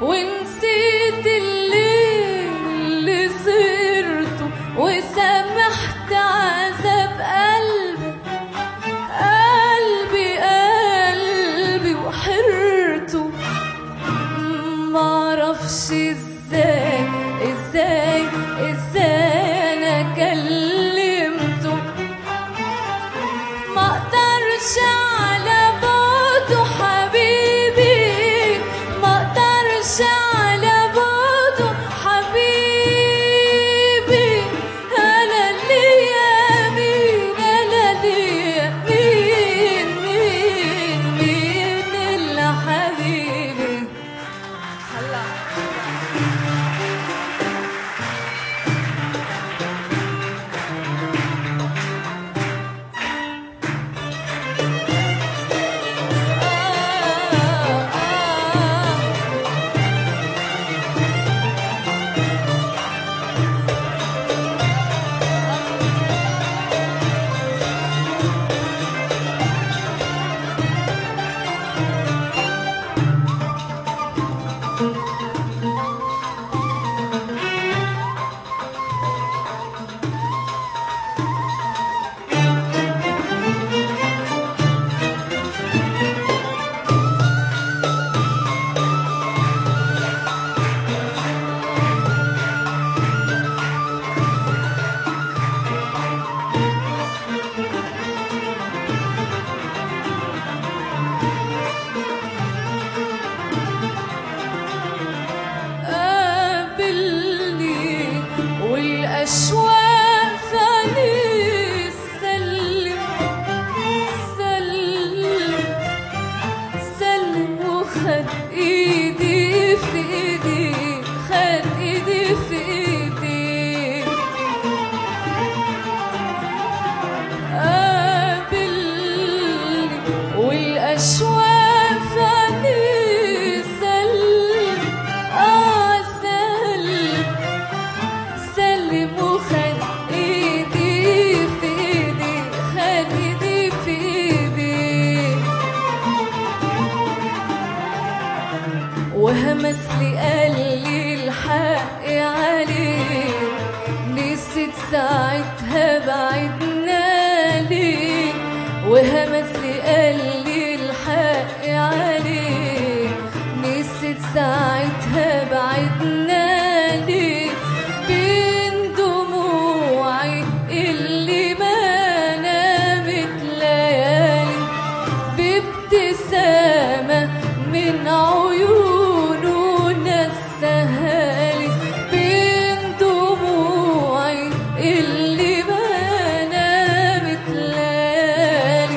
ونسيت الليل اللي صرته وسامحت عذاب قلبي قلبي قلبي وحرته معرفش ازاي ازاي ازاي انا كلمته ما اقدرش على بعده حبيبي ما اقدرش على بعده حبيبي انا ليا مين انا ليا مين مين مين الا حبيبي هلا قابلني والأشواق فاني سلم سلم سلم وخد ايدي في ايدي خد ايدي في ايدي قابلني والأشواق فاني سلم آه سلم سلم وخد ايدي في ايدي خد ايدي في ايدي وهمس لي قال لي الحق عليه نسيت ساعتها بعدنا ليه وهمس لي قال لي الحق عليه نسيت ساعتها بعدنا ليه بين دموعي اللي ما نامت ليالي بابتسامة من عيونه نسها لي بين دموعي اللي ما نامت ليالي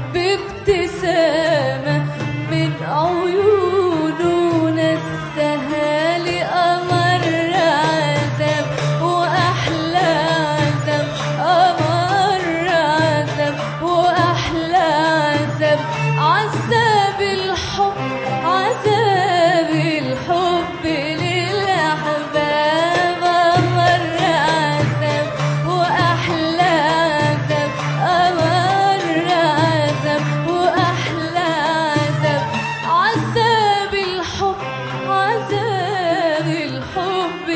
بابتسامة من عيونه نسها لي قمر عذاب وأحلى عذاب قمر عذاب وأحلى عذاب عذاب الحب عذاب الحب للأحباب قمر عذاب وأحلى عذاب قمر عذاب وأحلى عذاب عذاب الحب عذاب الحب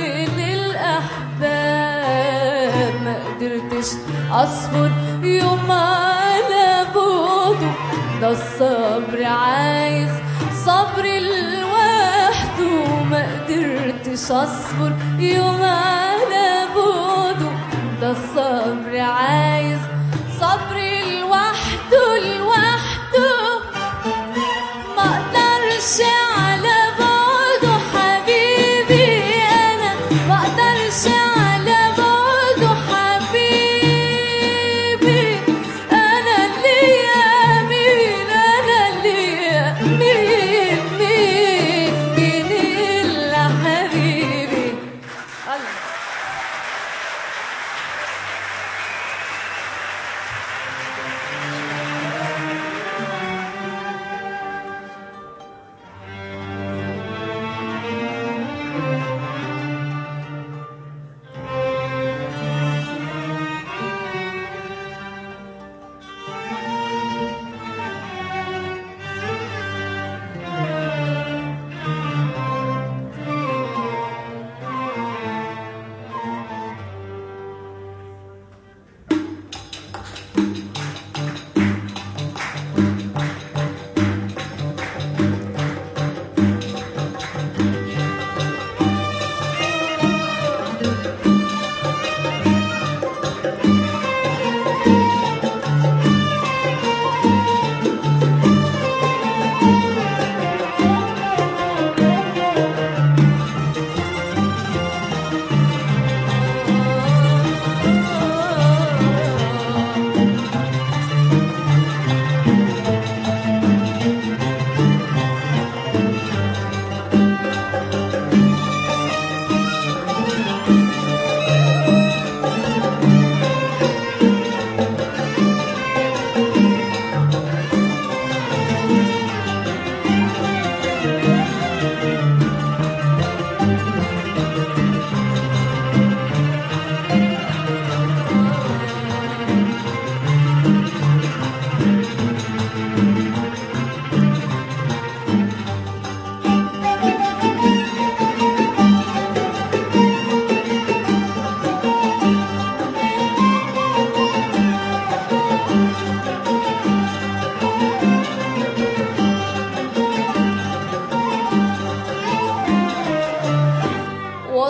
للأحباب ما قدرتش أصبر يوم على بعده ده الصبر عايز صبر لوحده ما قدرتش أصبر يوم على بعده ده الصبر عايز صبر لوحده لوحده ما اقدرش على بعده حبيبي انا ما اقدرش على بعده حبيبي انا ليا مين انا ليا مين مين مين الا حبيبي الله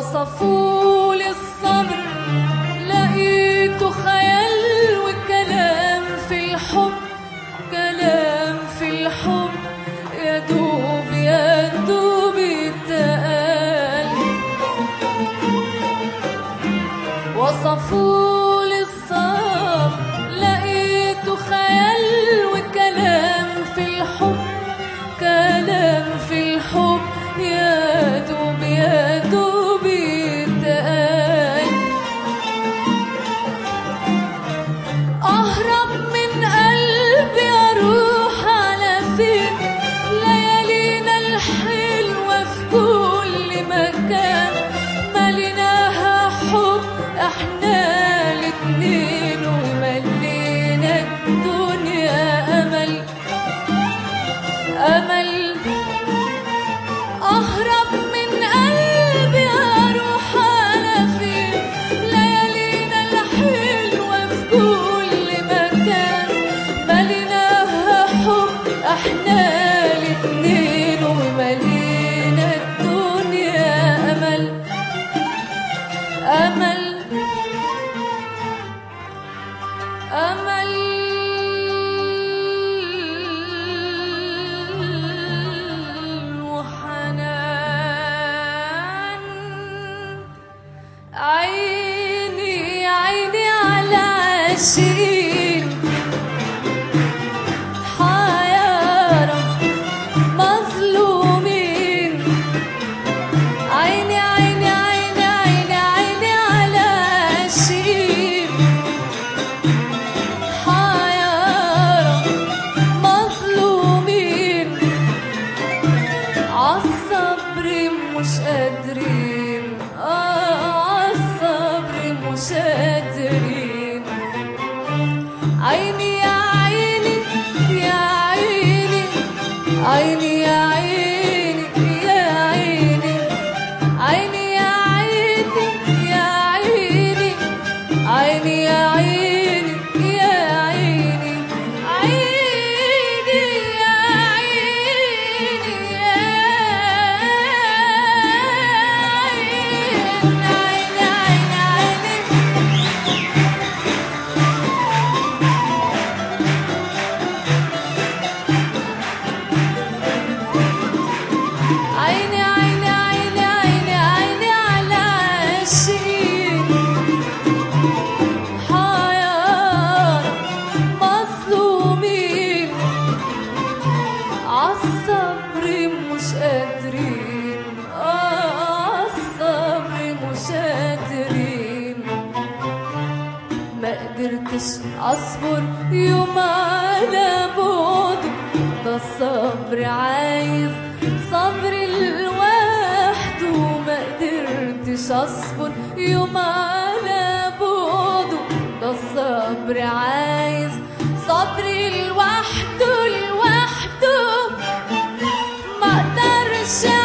وصفوا لي الصبر لقيته خيال وكلام في الحب كلام في الحب يا دوب يا دوب يتقال وصفوا لي الصبر لقيته خيال وكلام في الحب كلام في الحب يا دوب يا دوب يتقال أهرب من قلبي أروح على فين ليالينا الحلوة في كل مكان مليناها حب احنا الاتنين وملينا الدنيا أمل أمل أهرب من قلبي أروح على فين ليالينا الحلوة في كل مكان مليناها حب احنا الاتنين وملينا الدنيا أمل أمل أمل وحنان عيني عيني على عشرين حيارى مظلومين عيني عيني عيني عيني عيني على عشرين حيارى مظلومين عالصبر مش قادرين آه عالصبر مش قادرين عيني يا عيني يا عيني عيني يا عيني يا عيني عيني يا عيني يا عيني عيني يا عيني يا عيني عيني يا عيني يا عيني عيني عيني عيني عيني عيني عيني عيني عيني على عشقين حيارى مظلومين عالصبر مش قادرين آه عالصبر مش قادرين ما قدرتش اصبر يوم على بعده ده الصبر عايز صبر لوحده ما قدرتش اصبر يوم على بعده ده الصبر عايز صبر لوحده لوحده ما اقدرش